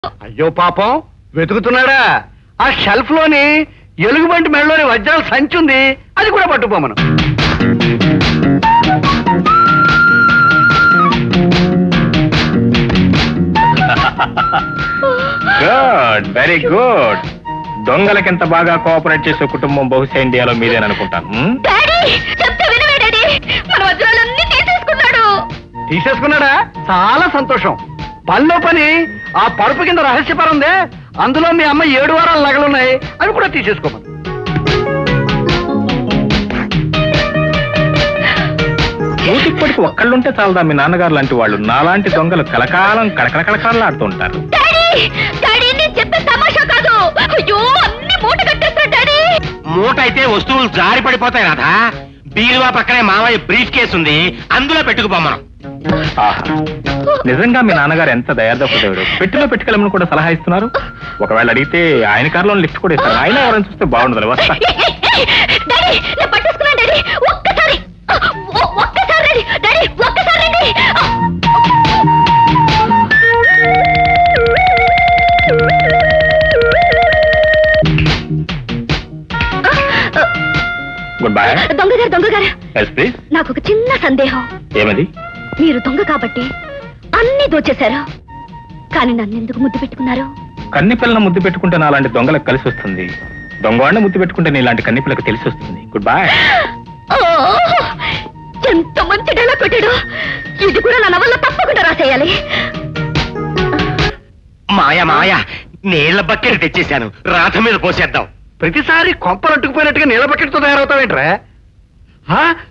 అయ్యో పాపం వెతుకుతున్నాడా ఆ షెల్ఫ్ లోని ఎలుగుబంటి మెడలోని వజ్రాల సంచి ఉంది అది కూడా పట్టుకోమను గుడ్ వెరీ గుడ్ దొంగలకింత బాగా కోఆపరేట్ చేసే కుటుంబం బహుశా ఇండియాలో మీదేననుకుంటాను హ్మ్? డాడీ చెప్తే వినవే డాడీ మన వజ్రాలన్నీ తీసేసుకున్నాడు తీసేసుకున్నాడా చాలా సంతోషం పనిలో పని ఆ పరుపు కింద రహస్యపరం ఉందే అందులో మీ అమ్మ ఏడు వారాల నగలున్నాయి అవి కూడా తీసేసుకోమను నూటిప్పటికి ఒక్కళ్ళుంటే చాలదా మీ నాన్నగారు లాంటి వాళ్ళు నాలాంటి దొంగలు కలకాలం కడకడ కడకడలాడుతూ ఉంటారు డాడీ డాడీ నేను చెప్పే తమాషా కాదు అయ్యో అన్ని మూట కట్టేస్తాడు డాడీ మూట అయితే వస్తువులు జారి పడిపోతాయి రాధా బీరువా పక్కనే మావయ్య బ్రీఫ్ కేసు ఉంది అందులో పెట్టుకుపోమ్మనం ఆహా. నిజంగా మీ నాన్నగారు ఎంత దయాదపుడేవాడు పెట్టిలో పెట్టుకెళ్ళమని కూడా సలహా ఇస్తున్నారు ఒకవేళ అడిగితే ఆయన కారులో లిఫ్ట్ కూడా ఇస్తారు ఆయన ఎవరైనా చూస్తే బాగుండదు వస్తా డాడీ నేను పట్టేసుకున్నాను డాడీ ఒక్కసారి ఒ- ఒక్కసారి డాడీ డాడీ ఒక్కసారి రండి గుడ్ బై దొంగగారు దొంగగారు ఎస్ ప్లీజ్ నాకు ఒక చిన్న సందేహం ఏమది మీరు దొంగ కాబట్టి అన్ని దోచేశారు కానీ నన్ను ఎందుకు ముద్దు పెట్టుకున్నారు కన్ని పిల్లని ముద్దు పెట్టుకుంటే నా అలాంటి దొంగలకు కలిసి వస్తుంది దొంగవాడిని ముద్దు పెట్టుకుంటే నీ ఇలాంటి కన్ని పిల్లకి తెలిసి వస్తుంది గుడ్ బై ఓ, ఎంత మంచి డైలాగ్ పెట్టాడు ఇది కూడా నా నవల్లో తప్పకుండా రాసేయాలి మాయా మాయా నీళ్ల బకెట్ తెచ్చేశాను రాధ మీద పోసేద్దాం ప్రతిసారి కొంపలు అంటుకుపోయినట్టుగా నీళ్ళ బకెట్తో తయారవుతావేంట్రా ఆ?